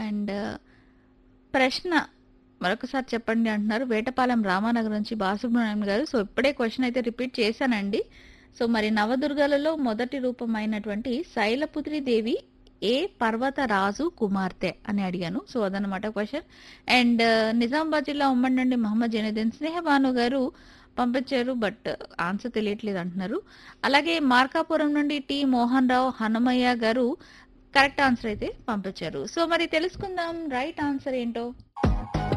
and ప్రశ్న మరొకసారి చెప్పండి అంటున్నారు వేటపాలెం రామానగర్ నుంచి బాలసుబ్రహ్మణ్యం గారు సో ఇప్పుడే క్వశ్చన్ అయితే రిపీట్ చేశానండి సో మరి నవదుర్గలలో మొదటి రూపం అయినటువంటి శైలపుత్రి దేవి ఏ పర్వత రాజు కుమార్తె అని అడిగాను సో అదనమాట క్వశ్చన్ అండ్ నిజామాబాద్ జిల్లా ఉమ్మడి నుండి మహమ్మద్ జైనుద్దీన్ స్నేహబాను గారు పంపించారు బట్ ఆన్సర్ తెలియట్లేదు అంటున్నారు అలాగే మార్కాపురం నుండి టి మోహన్ రావు హనుమయ్య గారు కరెక్ట్ ఆన్సర్ అయితే పంపించారు సో మరి తెలుసుకుందాం రైట్ ఆన్సర్ ఏంటో